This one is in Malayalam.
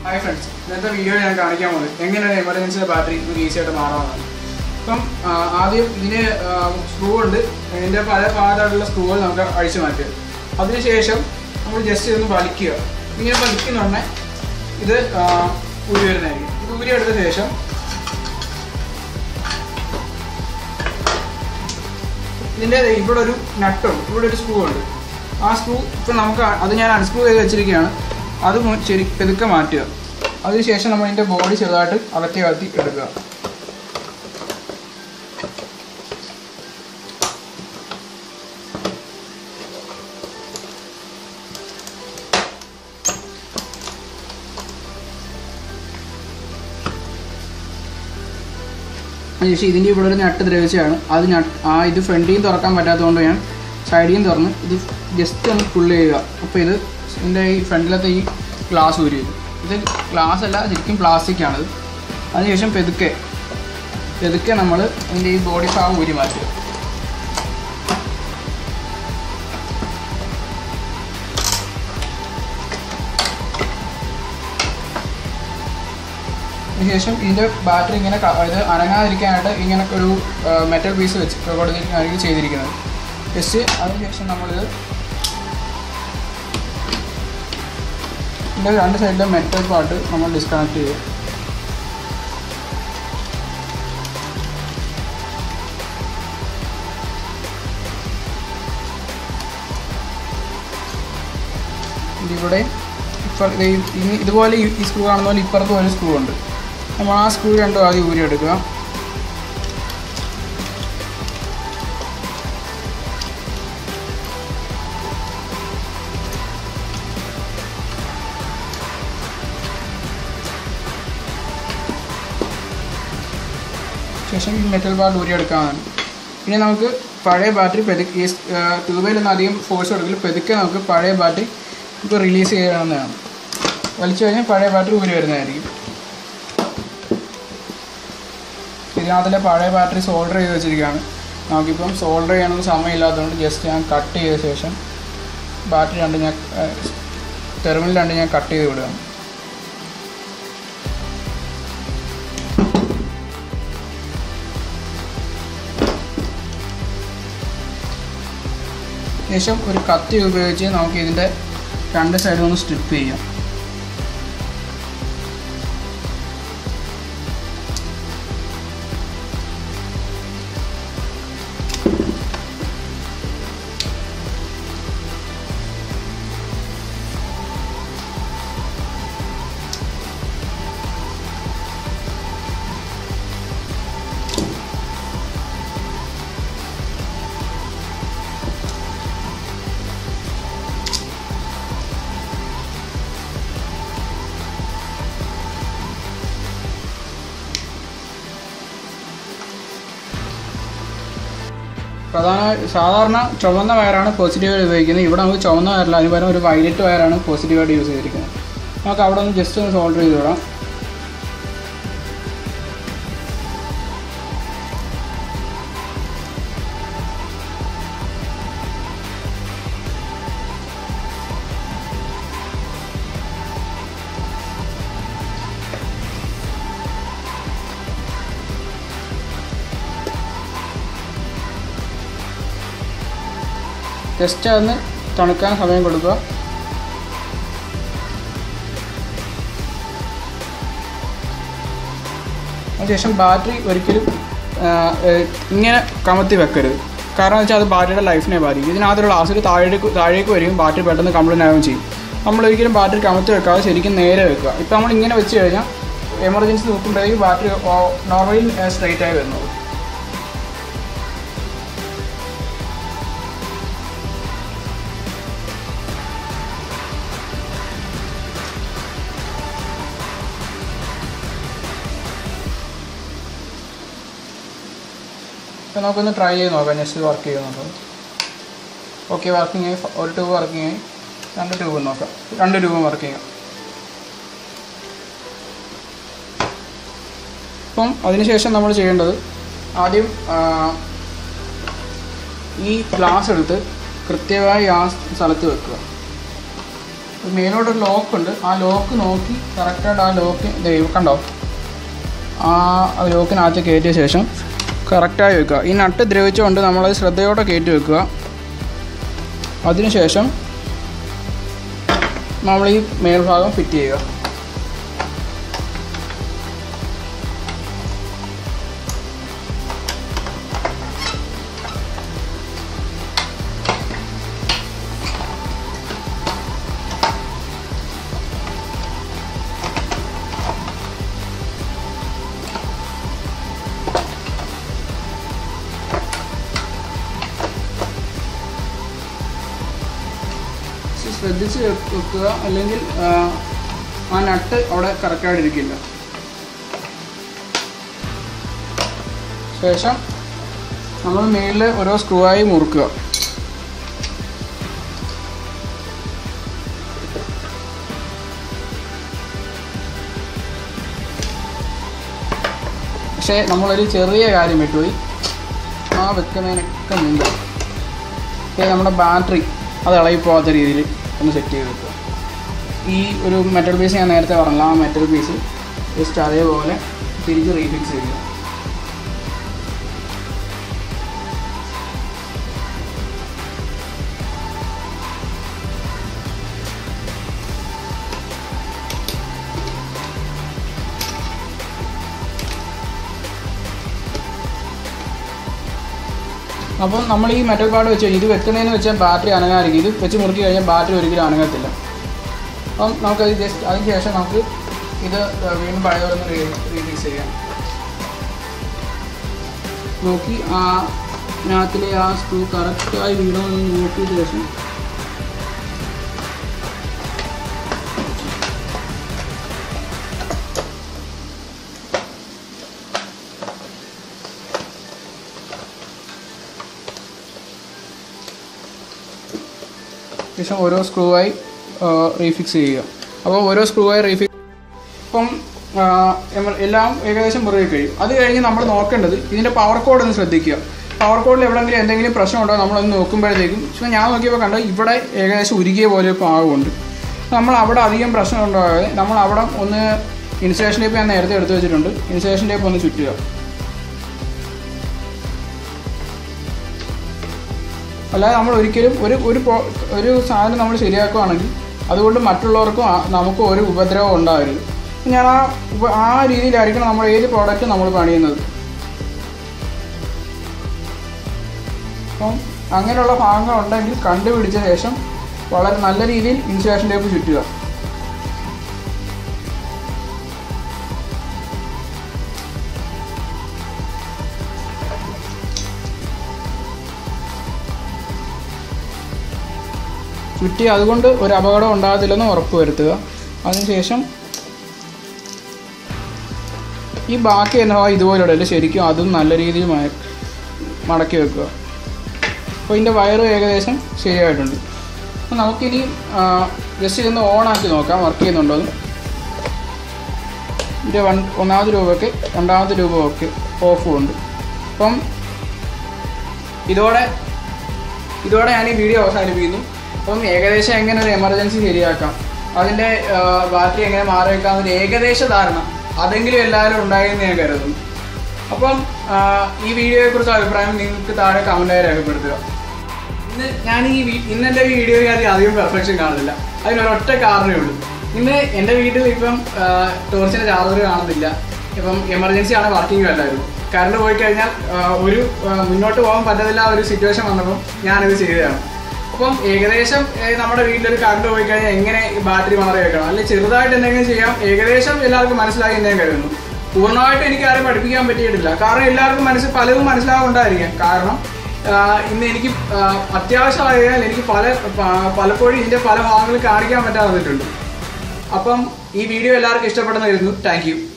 ഹായ് ഫ്രണ്ട്സ് ഇന്നത്തെ വീഡിയോ ഞാൻ കാണിക്കാൻ പോകുന്നത് എങ്ങനെയാണ് എമർജൻസിയുടെ ബാറ്ററി നമുക്ക് ഈസി ആയിട്ട് മാറാവുന്നതാണ് ഇപ്പം ആ, ആദ്യം ഇതിന് സ്ക്രൂ ഉണ്ട് ഇതിൻ്റെ പല ഭാഗത്തായിട്ടുള്ള സ്ക്രൂകൾ നമുക്ക് അഴിച്ചു മാറ്റുക അതിനുശേഷം നമ്മൾ ജസ്റ്റ് ഇതൊന്ന് വലിക്കുക ഇങ്ങനെ വലിക്കുന്നുണ്ടെ ഇത് ആ, ഊരി വരുന്നതായിരിക്കും ഇത് ഊരി എടുത്ത ശേഷം ഇതിൻ്റെ ഇവിടെ ഒരു നട്ടുണ്ട് ഇവിടെ ഒരു സ്ക്രൂ ഉണ്ട് ആ സ്ക്രൂ ഇപ്പം നമുക്ക് അത് ഞാൻ അൺസ്ക്രൂ ചെയ്ത് വെച്ചിരിക്കുകയാണ് അത് മു- ശരി പെതുക്കെ മാറ്റുക അതിനുശേഷം നമ്മൾ ഇതിൻ്റെ ബോഡി ചെറുതായിട്ട് അകത്തി അകത്തി എടുക്കുക അതിനുശേഷം ഇതിൻ്റെ ഇവിടെ ഒരു നട്ട് ദ്രവിച്ചാണ് അത് നട്ട് ആ ഇത് ഫ്രണ്ടിൽ നിന്ന് തുറക്കാൻ പറ്റാത്തതുകൊണ്ട് ഞാൻ സൈഡിൽ നിന്ന് തുറന്ന് ഇത് ജസ്റ്റ് ഒന്ന് പുള്ള് ചെയ്യുക അപ്പോൾ ഇത് ഇതിൻ്റെ ഈ ഫ്രണ്ടിലത്തെ ഈ ഗ്ലാസ് ഊരി വരും ഇത് ഗ്ലാസ് അല്ല ശരിക്കും പ്ലാസ്റ്റിക് ആണിത് അതിനുശേഷം പെതുക്കെ പെതുക്കെ നമ്മൾ ഇതിൻ്റെ ഈ ബോഡി ഭാഗം ഊരി മാറ്റുക അതിനുശേഷം ഇതിൻ്റെ ബാറ്ററി ഇങ്ങനെ ക- ഇത് അനങ്ങാതിരിക്കാനായിട്ട് ഇങ്ങനെ ഒരു മെറ്റൽ പീസ് വെച്ച് കൊടുത്തിരിക്കുകയാണെങ്കിൽ ചെയ്തിരിക്കുന്നത് ജസ്റ്റ് അതിനുശേഷം നമ്മളിത് ഇതിൻ്റെ രണ്ട് സൈഡിലെ മെറ്റൽ പാർട്ട് നമ്മൾ ഡിസ്കണക്ട് ചെയ്യുക ഇതിവിടെ ഇപ്പം ഇത് ഈ- ഇനി ഇതുപോലെ ഈ- ഈ സ്ക്രൂ കാണുന്ന പോലെ ഇപ്പുറത്തും ഒരു സ്ക്രൂ ഉണ്ട് നമ്മൾ ആ സ്ക്രൂ രണ്ടും ആദ്യം ഊരി എടുക്കുക ശേഷം ഈ മെറ്റൽ പാർട്ട് ഊരി എടുക്കാവുന്നതാണ് ഇനി നമുക്ക് പഴയ ബാറ്ററി പെതുക്കെ ഈ ട്യൂബിലൊന്നും അധികം ഫോഴ്സ് കൊടുക്കില്ല പെതുക്കെ നമുക്ക് പഴയ ബാറ്ററി ഇപ്പോൾ റിലീസ് ചെയ്യാവുന്നതാണ് വലിച്ചു കഴിഞ്ഞാൽ പഴയ ബാറ്ററി ഊരി വരുന്നതായിരിക്കും ഇതിനകത്തിലെ പഴയ ബാറ്ററി സോൾഡർ ചെയ്ത് വെച്ചിരിക്കുകയാണ് നമുക്കിപ്പം സോൾഡർ ചെയ്യാനൊന്നും സമയമില്ലാത്തതുകൊണ്ട് ജസ്റ്റ് ഞാൻ കട്ട് ചെയ്ത ശേഷം ബാറ്ററി രണ്ട് ഞാൻ ടെർമിനൽ രണ്ട് ഞാൻ കട്ട് ചെയ്ത് വിടുകയാണ് ശേഷം ഒരു കത്തി ഉപയോഗിച്ച് നമുക്ക് ഇതിൻ്റെ രണ്ട് സൈഡും ഒന്ന് സ്ട്രിപ്പ് ചെയ്യാം പ്രധാന സാധാരണ ചുവന്ന വയറാണ് പോസിറ്റീവായിട്ട് ഉപയോഗിക്കുന്നത് ഇവിടെ നമുക്ക് ചുവന്ന വയറില്ല അതിന് പകരം ഒരു വയലറ്റ് വയറാണ് പോസിറ്റീവായിട്ട് യൂസ് ചെയ്തിരിക്കുന്നത് നമുക്ക് അവിടെ ഒന്ന് ജസ്റ്റ് ഒന്ന് സോൾഡർ ചെയ്ത് വിടാം ജസ്റ്റ് അതൊന്ന് തണുക്കാൻ സമയം കൊടുക്കുക അതിനുശേഷം ബാറ്ററി ഒരിക്കലും ആ, ഏഹ്, ഇങ്ങനെ കമത്തി വെക്കരുത് കാരണം വെച്ചാൽ അത് ബാറ്ററിയുടെ ലൈഫിനെ ബാധിക്കും ഇതിനകത്തുള്ള ഗ്ലാസ്സിൽ താഴേക്ക് താഴേക്ക് വരും ബാറ്ററി പെട്ടെന്ന് കംപ്ലൈൻ്റ് ആവുകയും ചെയ്യും നമ്മൾ ഒരിക്കലും ബാറ്ററി കമത്തി വെക്കാതെ ശരിക്കും നേരെ വെക്കുക ഇപ്പോൾ നമ്മൾ ഇങ്ങനെ വെച്ച് കഴിഞ്ഞാൽ എമർജൻസി നോക്കുമ്പോഴേക്കും ബാറ്ററി നോർമലി സ്ട്രൈറ്റ് ആയി വരുന്നത് അപ്പോൾ നമുക്കൊന്ന് ട്രൈ ചെയ്ത് നോക്കാം ജസ്റ്റ് വർക്ക് ചെയ്യുന്നുണ്ടോ ഓക്കെ വർക്കിംഗ് ആയി ഒരു ട്യൂബ് വർക്കിംഗ് ആയി രണ്ട് ട്യൂബ് നോക്കാം രണ്ട് ട്യൂബും വർക്ക് ചെയ്യാം അപ്പം അതിനുശേഷം നമ്മൾ ചെയ്യേണ്ടത് ആദ്യം ആ, ഈ ഗ്ലാസ് എടുത്ത് കൃത്യമായി ആ സ്ഥലത്ത് വെക്കുക മേലോട്ടൊരു ലോക്ക് ഉണ്ട് ആ ലോക്ക് നോക്കി കറക്റ്റായിട്ട് ആ ലോക്ക് ദൈവം കണ്ടോ ആ ലോക്കിനകത്ത് കയറ്റിയ ശേഷം കറക്റ്റായി വെക്കുക ഈ നട്ട് ദ്രവിച്ചുകൊണ്ട് നമ്മളത് ശ്രദ്ധയോടെ കയറ്റി വെക്കുക അതിനുശേഷം നമ്മൾ ഈ മേൽഭാഗം ഫിറ്റ് ചെയ്യുക ശ്രദ്ധിച്ച് വെ- വെക്കുക അല്ലെങ്കിൽ ആ, ആ നട്ട് അവിടെ കറക്റ്റായിട്ട് ഇരിക്കില്ല ശേഷം നമ്മൾ മേളിൽ ഓരോ സ്ക്രൂ ആയി മുറുക്കുക പക്ഷേ നമ്മളൊരു ചെറിയ കാര്യം വിട്ടുപോയി ആ വെക്കുന്നതിനൊക്കെ മുമ്പ് ഇത് നമ്മുടെ ബാറ്ററി അത് ഇളകി പോകാത്ത രീതിയിൽ ഒന്ന് സെറ്റ് ചെയ്ത് വെക്കുക ഈ ഒരു മെറ്റൽ പീസ് ഞാൻ നേരത്തെ പറഞ്ഞില്ല ആ മെറ്റൽ പീസ് ജസ്റ്റ് അതേപോലെ തിരിച്ച് റീഫിക്സ് ചെയ്യുക അപ്പം നമ്മൾ ഈ മെറ്റൽ പാഡ് വെച്ച് ഇത് വെക്കുന്നതെന്ന് വെച്ചാൽ ബാറ്ററി അനങ്ങാതിരിക്കും ഇത് വെച്ച് മുറുക്കി കഴിഞ്ഞാൽ ബാറ്ററി ഒരിക്കലും അനങ്ങത്തില്ല അപ്പം നമുക്കത് ജസ്റ്റ് അതിന് ശേഷം നമുക്ക് ഇത് വീണ്ടും പഴയപോലെ ഒന്ന് റീഫിക്സ് ചെയ്യാം നോക്കി ആ അതിനകത്തിലെ ആ സ്ക്രൂ കറക്റ്റായി വീണമെന്ന് നോക്കിയ ശേഷം ശേഷം ഓരോ സ്ക്രൂ ആയി റീഫിക്സ് ചെയ്യുക അപ്പോൾ ഓരോ സ്ക്രൂ ആയി റീഫിക്സ് ഇപ്പം ആ, എമ്മ- എല്ലാം ഏകദേശം മുറുകെ കഴിയും അത് കഴിഞ്ഞ് നമ്മൾ നോക്കേണ്ടത് ഇതിൻ്റെ പവർ കോഡ് ഒന്ന് ശ്രദ്ധിക്കുക പവർ കോഡിൽ എവിടെയെങ്കിലും എന്തെങ്കിലും പ്രശ്നം ഉണ്ടോ നമ്മളൊന്ന് നോക്കുമ്പോഴത്തേക്കും പക്ഷേ ഞാൻ നോക്കിയപ്പോൾ കണ്ടോ ഇവിടെ ഏകദേശം ഉരുകിയ പോലെ ഒരു പാകമുണ്ട് നമ്മൾ അവിടെ അധികം പ്രശ്നം ഉണ്ടാകാതെ നമ്മൾ അവിടെ ഒന്ന് ഇൻസുലേഷൻ ടേപ്പ് ഞാൻ നേരത്തെ എടുത്തു വെച്ചിട്ടുണ്ട് ഇൻസുലേഷൻ ടേപ്പ് ഒന്ന് ചുറ്റുക അല്ലാതെ നമ്മൾ ഒരിക്കലും ഒരു ഒരു പ്രോ- ഒരു സാധനം നമ്മൾ ശരിയാക്കുകയാണെങ്കിൽ അതുകൊണ്ട് മറ്റുള്ളവർക്കും ആ- നമുക്കും ഒരു ഉപദ്രവം ഉണ്ടാകരുത് ഞാൻ ആ ഉപ- ആ രീതിയിലായിരിക്കണം നമ്മൾ ഏത് പ്രോഡക്റ്റ് നമ്മൾ പണിയുന്നത് അപ്പം അങ്ങനെയുള്ള ഭാഗങ്ങൾ ഉണ്ടെങ്കിൽ കണ്ടുപിടിച്ച ശേഷം വളരെ നല്ല രീതിയിൽ ഇൻസുലേഷൻ ടേപ്പ് ചുറ്റുക ചുറ്റി അതുകൊണ്ട് ഒരു അപകടം ഉണ്ടാകത്തില്ലെന്ന് ഉറപ്പ് വരുത്തുക അതിനുശേഷം ഈ ബാക്കി എന്നാ ഇതുപോലെ ഇടല് ശരിക്കും അതും നല്ല രീതിയിൽ മയ- മടക്കി വെക്കുക അപ്പോൾ ഇതിൻ്റെ വയറ് ഏകദേശം ശരിയായിട്ടുണ്ട് അപ്പോൾ നമുക്കിനി ജസ്റ്റ് ഇതൊന്ന് ഓണാക്കി നോക്കാം വർക്ക് ചെയ്യുന്നുണ്ടോ എന്ന് ഇതിൻ്റെ വൺ ഒന്നാമത് രൂപയ്ക്ക് രണ്ടാമത്തെ രൂപ ഒക്കെ ഓഫും ഉണ്ട് അപ്പം ഇതോടെ ഇതോടെ ഞാൻ ഈ വീഡിയോ അവസാനിപ്പിക്കുന്നു അപ്പം ഏകദേശം എങ്ങനെ ഒരു എമർജൻസി ശരിയാക്കാം അതിൻ്റെ ബാറ്ററി എങ്ങനെ മാറി വെക്കാം എന്നൊരു ഏകദേശ ധാരണ അതെങ്കിലും എല്ലാവരും ഉണ്ടായെന്ന് ഞാൻ കരുതുന്നു അപ്പം ആ, ഈ വീഡിയോയെക്കുറിച്ച് അഭിപ്രായം നിങ്ങൾക്ക് താഴെ കമൻറ്റായി രേഖപ്പെടുത്തുക ഇന്ന് ഞാൻ ഈ വീ- ഇന്ന് എൻ്റെ വീഡിയോയ്ക്ക് അധികം പെർഫെക്ഷൻ കാണുന്നില്ല അതിനൊരൊറ്റ കാരണമേ ഉള്ളൂ ഇന്ന് എൻ്റെ വീട്ടിൽ ഇപ്പം ടോർച്ചിൻ്റെ ചാർജർ കാണുന്നില്ല ഇപ്പം എമർജൻസി ആണ് വർക്കിംഗ് അല്ലായിരുന്നു കറണ്ട് പോയി കഴിഞ്ഞാൽ ആ, ഒരു ആ, മുന്നോട്ട് പോകാൻ പറ്റത്തില്ല ഒരു സിറ്റുവേഷൻ വന്നപ്പം ഞാനിത് ചെയ്തതാണ് അപ്പം ഏകദേശം ഏ, നമ്മുടെ വീട്ടിലൊരു കറണ്ട് പോയി കഴിഞ്ഞാൽ എങ്ങനെ ഈ ബാറ്ററി മാറി വെക്കണം അല്ലെങ്കിൽ ചെറുതായിട്ട് എന്തെങ്കിലും ചെയ്യാം ഏകദേശം എല്ലാവർക്കും മനസ്സിലായി എന്ന് ഞാൻ കരുതുന്നു പൂർണ്ണമായിട്ട് എനിക്ക് ആരും പഠിപ്പിക്കാൻ പറ്റിയിട്ടില്ല കാരണം എല്ലാവർക്കും മനസ്സിൽ പലതും മനസ്സിലാവുണ്ടായിരിക്കാം കാരണം ആ, ഇന്ന് എനിക്ക് ആ, അത്യാവശ്യമായാൽ എനിക്ക് പല പ- പലപ്പോഴും ഇതിൻ്റെ പല ഭാഗങ്ങൾ കാണിക്കാൻ പറ്റാതെ വന്നിട്ടുണ്ട് അപ്പം ഈ വീഡിയോ എല്ലാവർക്കും ഇഷ്ടപ്പെടുന്ന വരുന്നു താങ്ക് യു